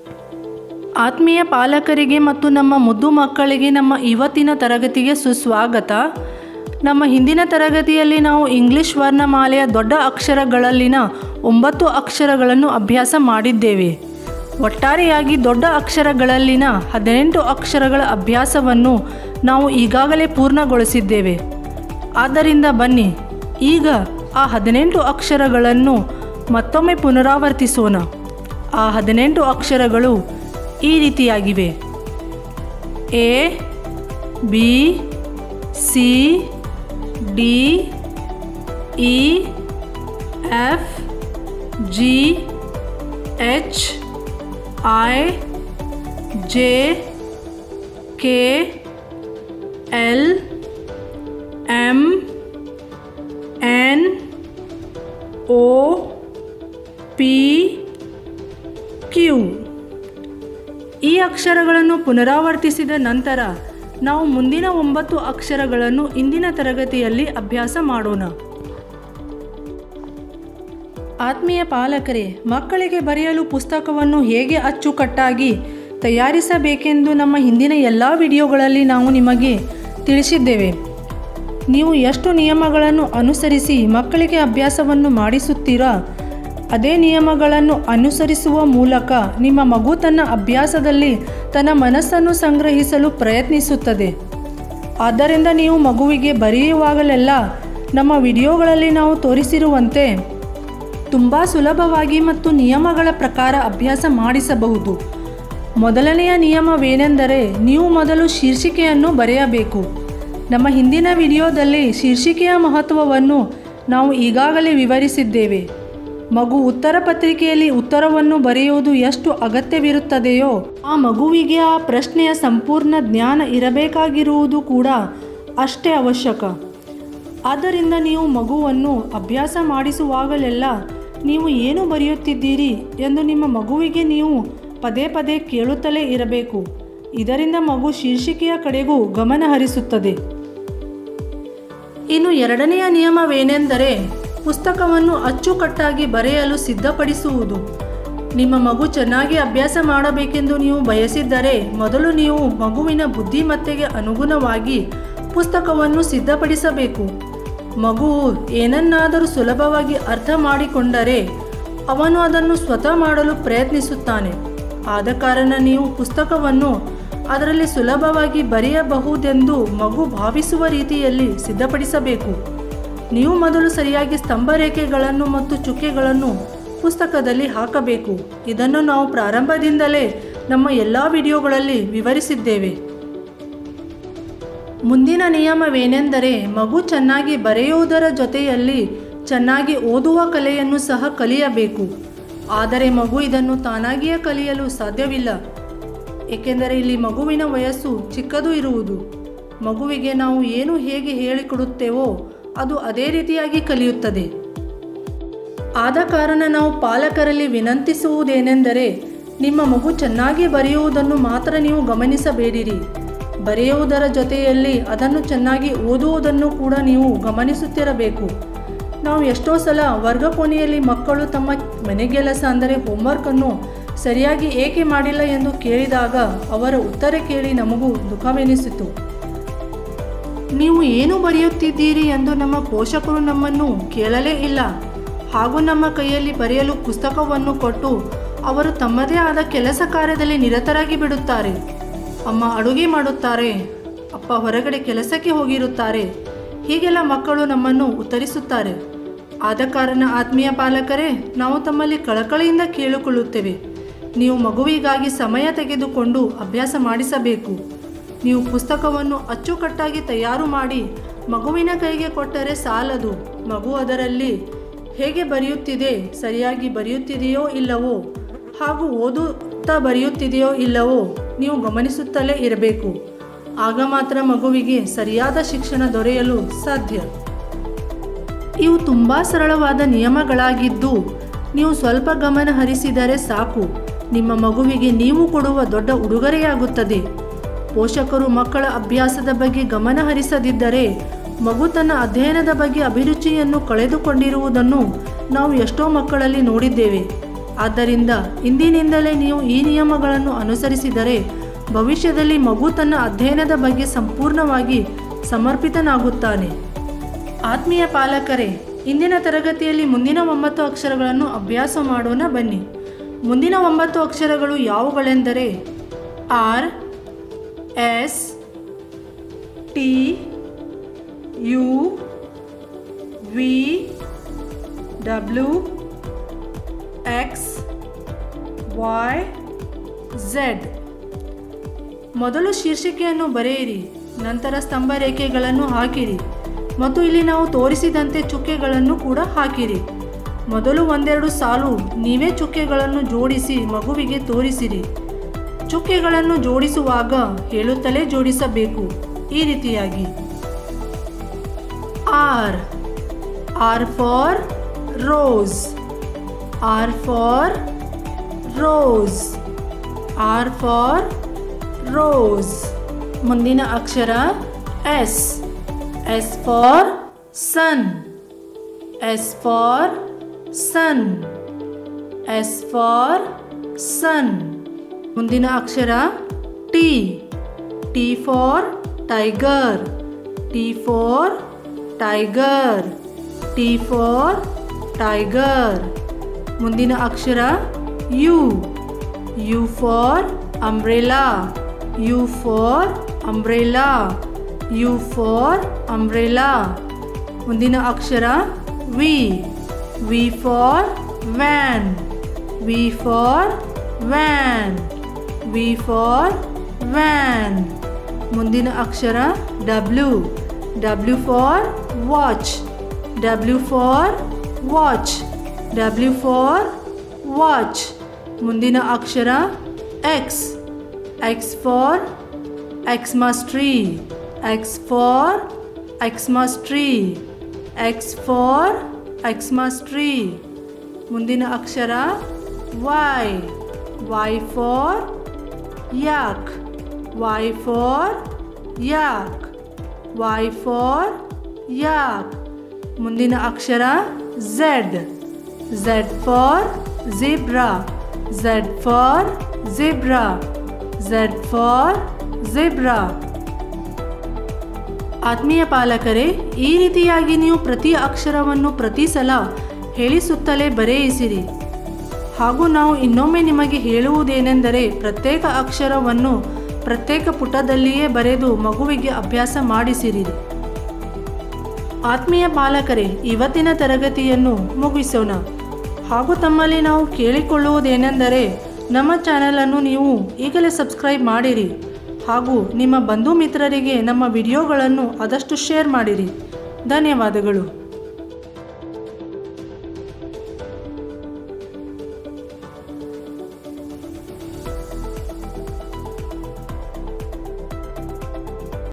ಆತ್ಮೀಯ ಪಾಲಕರಿಗೆ ಮತ್ತು ನಮ್ಮ ಮುದ್ದು ಮಕ್ಕಳಿಗೆ ನಮ್ಮ ಇವತ್ತಿನ ತರಗತಿಗೆ ಸುಸ್ವಾಗತ ನಮ್ಮ ಹಿಂದಿನ ತರಗತಿಯಲ್ಲಿ ನಾವು ಇಂಗ್ಲಿಷ್ ವರ್ಣಮಾಲೆಯ ದೊಡ್ಡ ಅಕ್ಷರಗಳಲ್ಲಿನ ಒಂಬತ್ತು ಅಕ್ಷರಗಳನ್ನು ಅಭ್ಯಾಸ ಮಾಡಿದ್ದೇವೆ ಒಟ್ಟಾರೆಯಾಗಿ ದೊಡ್ಡ ಅಕ್ಷರಗಳಲ್ಲಿನ ಹದಿನೆಂಟು ಅಕ್ಷರಗಳ ಅಭ್ಯಾಸವನ್ನು ನಾವು ಈಗಾಗಲೇ ಪೂರ್ಣಗೊಳಿಸಿದ್ದೇವೆ ಆದ್ದರಿಂದ ಬನ್ನಿ ಈಗ ಆ ಹದಿನೆಂಟು ಅಕ್ಷರಗಳನ್ನು ಮತ್ತೊಮ್ಮೆ ಪುನರಾವರ್ತಿಸೋಣ ಆ ಹದಿನೆಂಟು ಅಕ್ಷರಗಳು ಈ ರೀತಿಯಾಗಿವೆ A B C D E F G H I J K L M N O P Q ಈ ಅಕ್ಷರಗಳನ್ನು ಪುನರಾವರ್ತಿಸಿದ ನಂತರ ನಾವು ಮುಂದಿನ ಒಂಬತ್ತು ಅಕ್ಷರಗಳನ್ನು ಇಂದಿನ ತರಗತಿಯಲ್ಲಿ ಅಭ್ಯಾಸ ಮಾಡೋಣ ಆತ್ಮೀಯ ಪಾಲಕರೇ ಮಕ್ಕಳಿಗೆ ಬರೆಯಲು ಪುಸ್ತಕವನ್ನು ಹೇಗೆ ಅಚ್ಚುಕಟ್ಟಾಗಿ ತಯಾರಿಸಬೇಕೆಂದು ನಮ್ಮ ಹಿಂದಿನ ಎಲ್ಲ ವಿಡಿಯೋಗಳಲ್ಲಿ ನಾವು ನಿಮಗೆ ತಿಳಿಸಿದ್ದೇವೆ ನೀವು ಎಷ್ಟು ನಿಯಮಗಳನ್ನು ಅನುಸರಿಸಿ ಮಕ್ಕಳಿಗೆ ಅಭ್ಯಾಸವನ್ನು ಮಾಡಿಸುತ್ತೀರಾ ಅದೇ ನಿಯಮಗಳನ್ನು ಅನುಸರಿಸುವ ಮೂಲಕ ನಿಮ್ಮ ಮಗು ತನ್ನ ಅಭ್ಯಾಸದಲ್ಲಿ ತನ್ನ ಮನಸ್ಸನ್ನು ಸಂಗ್ರಹಿಸಲು ಪ್ರಯತ್ನಿಸುತ್ತದೆ ಆದ್ದರಿಂದ ನೀವು ಮಗುವಿಗೆ ಬರೆಯುವಾಗಲೆಲ್ಲ ನಮ್ಮ ವಿಡಿಯೋಗಳಲ್ಲಿ ನಾವು ತೋರಿಸಿರುವಂತೆ ತುಂಬ ಸುಲಭವಾಗಿ ಮತ್ತು ನಿಯಮಗಳ ಪ್ರಕಾರ ಅಭ್ಯಾಸ ಮಾಡಿಸಬಹುದು ಮೊದಲನೆಯ ನಿಯಮವೇನೆಂದರೆ ನೀವು ಮೊದಲು ಶೀರ್ಷಿಕೆಯನ್ನು ಬರೆಯಬೇಕು ನಮ್ಮ ಹಿಂದಿನ ವಿಡಿಯೋದಲ್ಲಿ ಶೀರ್ಷಿಕೆಯ ಮಹತ್ವವನ್ನು ನಾವು ಈಗಾಗಲೇ ವಿವರಿಸಿದ್ದೇವೆ ಮಗು ಉತ್ತರ ಪತ್ರಿಕೆಯಲ್ಲಿ ಉತ್ತರವನ್ನು ಬರೆಯುವುದು ಎಷ್ಟು ಅಗತ್ಯವಿರುತ್ತದೆಯೋ ಆ ಮಗುವಿಗೆ ಆ ಪ್ರಶ್ನೆಯ ಸಂಪೂರ್ಣ ಜ್ಞಾನ ಇರಬೇಕಾಗಿರುವುದು ಕೂಡ ಅಷ್ಟೇ ಅವಶ್ಯಕ ಆದ್ದರಿಂದ ನೀವು ಮಗುವನ್ನು ಅಭ್ಯಾಸ ಮಾಡಿಸುವಾಗಲೆಲ್ಲ ನೀವು ಏನು ಬರೆಯುತ್ತಿದ್ದೀರಿ ಎಂದು ನಿಮ್ಮ ಮಗುವಿಗೆ ನೀವು ಪದೇ ಪದೇ ಕೇಳುತ್ತಲೇ ಇರಬೇಕು ಇದರಿಂದ ಮಗು ಶೀರ್ಷಿಕೆಯ ಕಡೆಗೂ ಗಮನ ಹರಿಸುತ್ತದೆ ಇನ್ನು ಎರಡನೆಯ ನಿಯಮವೇನೆಂದರೆ ಪುಸ್ತಕವನ್ನು ಅಚ್ಚುಕಟ್ಟಾಗಿ ಬರೆಯಲು ಸಿದ್ಧಪಡಿಸುವುದು ನಿಮ್ಮ ಮಗು ಚೆನ್ನಾಗಿ ಅಭ್ಯಾಸ ಮಾಡಬೇಕೆಂದು ನೀವು ಬಯಸಿದ್ದರೆ ಮೊದಲು ನೀವು ಮಗುವಿನ ಬುದ್ಧಿಮತ್ತೆಗೆ ಅನುಗುಣವಾಗಿ ಪುಸ್ತಕವನ್ನು ಸಿದ್ಧಪಡಿಸಬೇಕು ಮಗುವು ಏನನ್ನಾದರೂ ಸುಲಭವಾಗಿ ಅರ್ಥ ಮಾಡಿಕೊಂಡರೆ ಅವನು ಅದನ್ನು ಸ್ವತಃ ಮಾಡಲು ಪ್ರಯತ್ನಿಸುತ್ತಾನೆ ಆದ ಕಾರಣ ನೀವು ಪುಸ್ತಕವನ್ನು ಅದರಲ್ಲಿ ಸುಲಭವಾಗಿ ಬರೆಯಬಹುದೆಂದು ಮಗು ಭಾವಿಸುವ ರೀತಿಯಲ್ಲಿ ಸಿದ್ಧಪಡಿಸಬೇಕು ನೀವು ಮೊದಲು ಸರಿಯಾಗಿ ಸ್ತಂಭರೇಖೆಗಳನ್ನು ಮತ್ತು ಚುಕ್ಕೆಗಳನ್ನು ಪುಸ್ತಕದಲ್ಲಿ ಹಾಕಬೇಕು ಇದನ್ನು ನಾವು ಪ್ರಾರಂಭದಿಂದಲೇ ನಮ್ಮ ಎಲ್ಲ ವಿಡಿಯೋಗಳಲ್ಲಿ ವಿವರಿಸಿದ್ದೇವೆ ಮುಂದಿನ ನಿಯಮವೇನೆಂದರೆ ಮಗು ಚೆನ್ನಾಗಿ ಬರೆಯುವುದರ ಜೊತೆಯಲ್ಲಿ ಚೆನ್ನಾಗಿ ಓದುವ ಕಲೆಯನ್ನು ಸಹ ಕಲಿಯಬೇಕು ಆದರೆ ಮಗು ಇದನ್ನು ತಾನಾಗಿಯೇ ಕಲಿಯಲು ಸಾಧ್ಯವಿಲ್ಲ ಏಕೆಂದರೆ ಇಲ್ಲಿ ಮಗುವಿನ ವಯಸ್ಸು ಚಿಕ್ಕದು ಇರುವುದು ಮಗುವಿಗೆ ನಾವು ಏನು ಹೇಗೆ ಹೇಳಿಕೊಡುತ್ತೇವೋ ಅದು ಅದೇ ರೀತಿಯಾಗಿ ಕಲಿಯುತ್ತದೆ ಆದ ಕಾರಣ ನಾವು ಪಾಲಕರಲ್ಲಿ ವಿನಂತಿಸುವುದೇನೆಂದರೆ ನಿಮ್ಮ ಮಗು ಚೆನ್ನಾಗಿ ಬರೆಯುವುದನ್ನು ಮಾತ್ರ ನೀವು ಗಮನಿಸಬೇಡಿರಿ ಬರೆಯುವುದರ ಜೊತೆಯಲ್ಲಿ ಅದನ್ನು ಚೆನ್ನಾಗಿ ಓದುವುದನ್ನು ಕೂಡ ನೀವು ಗಮನಿಸುತ್ತಿರಬೇಕು ನಾವು ಎಷ್ಟೋ ಸಲ ವರ್ಗ ಕೊನೆಯಲ್ಲಿ ಮಕ್ಕಳು ತಮ್ಮ ಮನೆಗೆಲಸ ಅಂದರೆ ಹೋಮ್ವರ್ಕನ್ನು ಸರಿಯಾಗಿ ಏಕೆ ಮಾಡಿಲ್ಲ ಎಂದು ಕೇಳಿದಾಗ ಅವರ ಉತ್ತರ ಕೇಳಿ ನಮಗೂ ದುಃಖವೆನಿಸಿತು ನೀವು ಏನು ಬರೆಯುತ್ತಿದ್ದೀರಿ ಎಂದು ನಮ್ಮ ಪೋಷಕರು ನಮ್ಮನ್ನು ಕೇಳಲೇ ಇಲ್ಲ ಹಾಗೂ ನಮ್ಮ ಕೈಯಲ್ಲಿ ಬರೆಯಲು ಪುಸ್ತಕವನ್ನು ಕೊಟ್ಟು ಅವರು ತಮ್ಮದೇ ಆದ ಕೆಲಸ ಕಾರ್ಯದಲ್ಲಿ ನಿರತರಾಗಿ ಬಿಡುತ್ತಾರೆ ಅಮ್ಮ ಅಡುಗೆ ಮಾಡುತ್ತಾರೆ ಅಪ್ಪ ಹೊರಗಡೆ ಕೆಲಸಕ್ಕೆ ಹೋಗಿರುತ್ತಾರೆ ಹೀಗೆಲ್ಲ ಮಕ್ಕಳು ನಮ್ಮನ್ನು ಉತ್ತರಿಸುತ್ತಾರೆ ಆದ ಕಾರಣ ಆತ್ಮೀಯ ಪಾಲಕರೇ ನಾವು ತಮ್ಮಲ್ಲಿ ಕಳಕಳಿಯಿಂದ ಕೇಳಿಕೊಳ್ಳುತ್ತೇವೆ ನೀವು ಮಗುವಿಗಾಗಿ ಸಮಯ ತೆಗೆದುಕೊಂಡು ಅಭ್ಯಾಸ ಮಾಡಿಸಬೇಕು ನೀವು ಪುಸ್ತಕವನ್ನು ಅಚ್ಚುಕಟ್ಟಾಗಿ ತಯಾರು ಮಾಡಿ ಮಗುವಿನ ಕೈಗೆ ಕೊಟ್ಟರೆ ಸಾಲದು ಮಗು ಅದರಲ್ಲಿ ಹೇಗೆ ಬರೆಯುತ್ತಿದೆ ಸರಿಯಾಗಿ ಬರೆಯುತ್ತಿದೆಯೋ ಇಲ್ಲವೋ ಹಾಗೂ ಓದುತ್ತಾ ಬರೆಯುತ್ತಿದೆಯೋ ಇಲ್ಲವೋ ನೀವು ಗಮನಿಸುತ್ತಲೇ ಇರಬೇಕು ಆಗ ಮಾತ್ರ ಮಗುವಿಗೆ ಸರಿಯಾದ ಶಿಕ್ಷಣ ದೊರೆಯಲು ಸಾಧ್ಯ ಇವು ತುಂಬ ಸರಳವಾದ ನಿಯಮಗಳಾಗಿದ್ದು ನೀವು ಸ್ವಲ್ಪ ಗಮನ ಹರಿಸಿದರೆ ಸಾಕು ನಿಮ್ಮ ಮಗುವಿಗೆ ನೀವು ಕೊಡುವ ದೊಡ್ಡ ಉಡುಗೊರೆಯಾಗುತ್ತದೆ ಪೋಷಕರು ಮಕ್ಕಳ ಅಭ್ಯಾಸದ ಬಗ್ಗೆ ಗಮನ ಹರಿಸದಿದ್ದರೆ ಮಗು ತನ್ನ ಅಧ್ಯಯನದ ಬಗ್ಗೆ ಅಭಿರುಚಿಯನ್ನು ಕಳೆದುಕೊಂಡಿರುವುದನ್ನು ನಾವು ಎಷ್ಟೋ ಮಕ್ಕಳಲ್ಲಿ ನೋಡಿದ್ದೇವೆ ಆದ್ದರಿಂದ ಇಂದಿನಿಂದಲೇ ನೀವು ಈ ನಿಯಮಗಳನ್ನು ಅನುಸರಿಸಿದರೆ ಭವಿಷ್ಯದಲ್ಲಿ ಮಗು ತನ್ನ ಅಧ್ಯಯನದ ಬಗ್ಗೆ ಸಂಪೂರ್ಣವಾಗಿ ಸಮರ್ಪಿತನಾಗುತ್ತಾನೆ ಆತ್ಮೀಯ ಪಾಲಕರೇ ಇಂದಿನ ತರಗತಿಯಲ್ಲಿ ಮುಂದಿನ ಒಂಬತ್ತು ಅಕ್ಷರಗಳನ್ನು ಅಭ್ಯಾಸ ಮಾಡೋಣ ಬನ್ನಿ ಮುಂದಿನ ಒಂಬತ್ತು ಅಕ್ಷರಗಳು ಯಾವುಗಳೆಂದರೆ R S T U V W X Y Z ಮೊದಲು ಶೀರ್ಷಿಕೆಯನ್ನು ಬರೆಯಿರಿ ನಂತರ ಸ್ತಂಭ ರೇಖೆಗಳನ್ನು ಹಾಕಿರಿ ಮತ್ತು ಇಲ್ಲಿ ನಾವು ತೋರಿಸಿದಂತೆ ಚುಕ್ಕೆಗಳನ್ನು ಕೂಡ ಹಾಕಿರಿ ಮೊದಲು ಒಂದೆರಡು ಸಾಲು ನೀವೇ ಚುಕ್ಕೆಗಳನ್ನು ಜೋಡಿಸಿ ಮಗುವಿಗೆ ತೋರಿಸಿರಿ ಚುಕ್ಕೆಗಳನ್ನು ಜೋಡಿಸುವಾಗ ಹೇಳುತ್ತಲೇ ಜೋಡಿಸಬೇಕು ಈ ರೀತಿಯಾಗಿ R R for rose R for rose R for rose ಮುಂದಿನ ಅಕ್ಷರ S S for sun S for sun S for sun ಮುಂದಿನ ಅಕ್ಷರ T T for tiger T for tiger T for tiger ಮುಂದಿನ ಅಕ್ಷರ U U for umbrella U for umbrella U for umbrella ಮುಂದಿನ ಅಕ್ಷರ V V for van V for van V for van ಮುಂದಿನ ಅಕ್ಷರ W W for watch W for watch W for watch ಮುಂದಿನ ಅಕ್ಷರ X X for Xmas tree X for Xmas tree X for Xmas tree ಮುಂದಿನ ಅಕ್ಷರ Y Y for yak Y for yak Y for yak ಮುಂದಿನ ಅಕ್ಷರ Z Z for zebra Z for zebra Z for zebra ಆತ್ಮೀಯ ಪಾಲಕರೇ ಈ ರೀತಿಯಾಗಿ ನೀವು ಪ್ರತಿ ಅಕ್ಷರವನ್ನು ಪ್ರತಿ ಸಲ ಹೇಳಿಸುತ್ತಲೇ ಬರೆಯಿಸಿರಿ ಹಾಗೂ ನಾವು ಇನ್ನೊಮ್ಮೆ ನಿಮಗೆ ಹೇಳುವುದೇನೆಂದರೆ ಪ್ರತ್ಯೇಕ ಅಕ್ಷರವನ್ನು ಪ್ರತ್ಯೇಕ ಪುಟದಲ್ಲಿಯೇ ಬರೆದು ಮಗುವಿಗೆ ಅಭ್ಯಾಸ ಮಾಡಿಸಿರಿ ಆತ್ಮೀಯ ಪಾಲಕರೇ ಇವತ್ತಿನ ತರಗತಿಯನ್ನು ಮುಗಿಸೋಣ ಹಾಗೂ ತಮ್ಮಲ್ಲಿ ನಾವು ಕೇಳಿಕೊಳ್ಳುವುದೇನೆಂದರೆ ನಮ್ಮ ಚಾನಲನ್ನು ನೀವು ಈಗಲೇ ಸಬ್ಸ್ಕ್ರೈಬ್ ಮಾಡಿರಿ ಹಾಗೂ ನಿಮ್ಮ ಬಂಧು ಮಿತ್ರರಿಗೆ ನಮ್ಮ ವಿಡಿಯೋಗಳನ್ನು ಆದಷ್ಟು ಶೇರ್ ಮಾಡಿರಿ ಧನ್ಯವಾದಗಳು